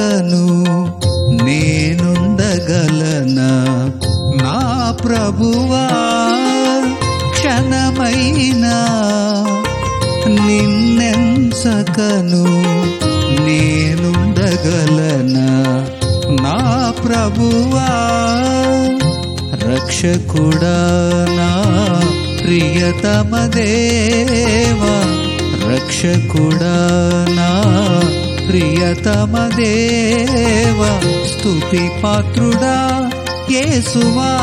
నెంచకను నేనుండగలనా నా ప్రభువా క్షణమైనా నిన్నెంచకను నేనుండగలనా నా ప్రభువా రక్షకుడా నా ప్రియతమ దేవా రక్షకుడా నా ప్రియతమ దేవా స్తుతి పాత్రుడా యేసువా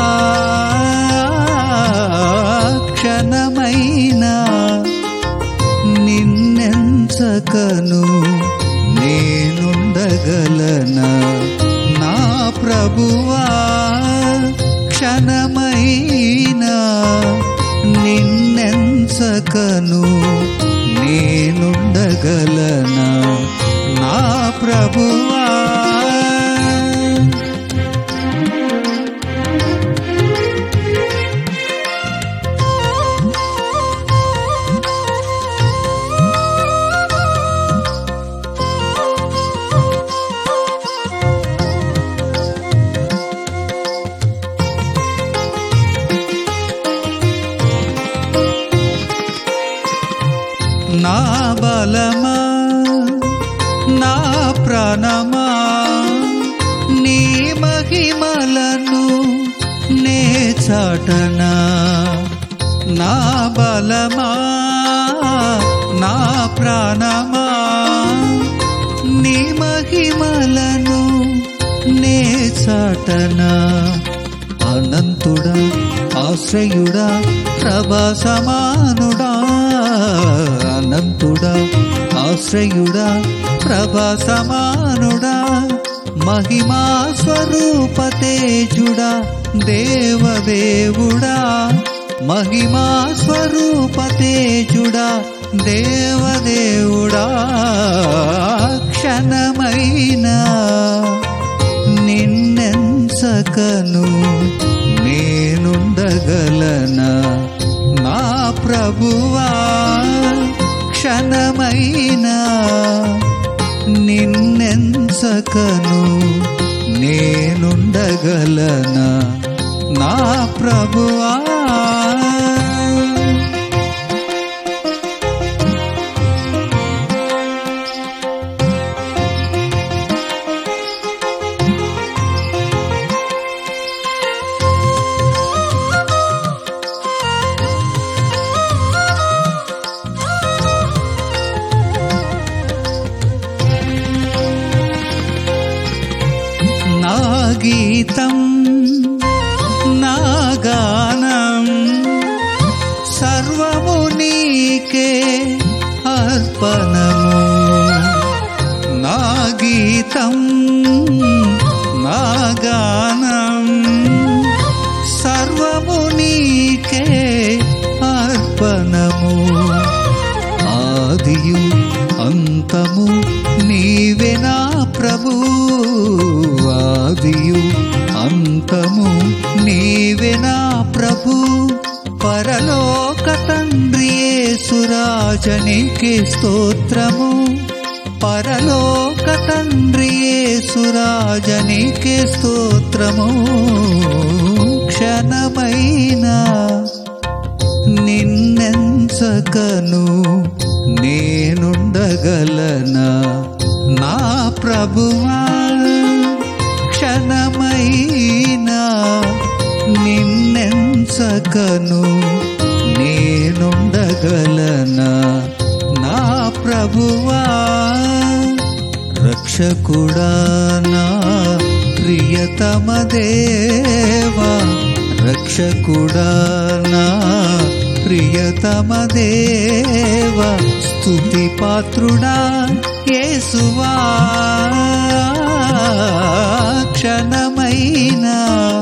క్షణమైనా నిన్నెంచకను నేనుండగలనా నా ప్రభువా క్షణమైనా నిన్నెంచకను నేనుండగలనా నా ప్రభువా నా బలమా నా ప్రాణమా నీ మహిమలను నే చాటనా నా బలమా నా ప్రాణమా నీ మహిమలను నే చాటనా అనంతుడా ఆశ్రయుడా ప్రభా సమానుడా అనంతుడా ఆశ్రయుడా ప్రభా సమానుడా మహిమా స్వరూప తేజుడా దేవదేవుడా మహిమా స్వరూప తేజుడా దేవదేవుడా క్షణమైనా నిన్నెంచకను నేనుండగలనా నా ప్రభువా క్షణమైనా నిన్నెంచకను నేనుండగలనా నా ప్రభువా నా గీతం నా గానం సర్వము నీకే అర్పణము నా గీతం నా గానం సర్వము నీకే అర్పణము ఆదియు అంతము నీవే నా ప్రభు ఆదియు అంతము నీవే నా ప్రభు పరలోక తండ్రి సురాజనికి స్తోత్రము పరలోక తండ్రి సురాజనికి స్తోత్రము క్షణమైనా నిన్నెంచకను నేనుండగలనా నా ప్రభువా క్షణమైనా నిన్నెంచకను నేనుండగలనా నా ప్రభువా రక్షకుడా నా ప్రియతమ దేవా రక్షకుడా నా ప్రియతమ దేవా స్తుతి పాత్రుడా యేసువా క్షణమైనా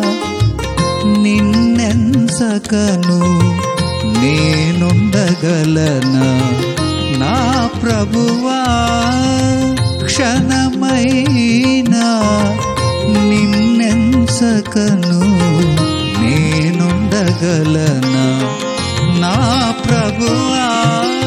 నిన్నెంచకను నేనుండగలనా నా ప్రభువా క్షణమైనా నిన్నెంచకను నేనుండగలనా నా ప్రభువా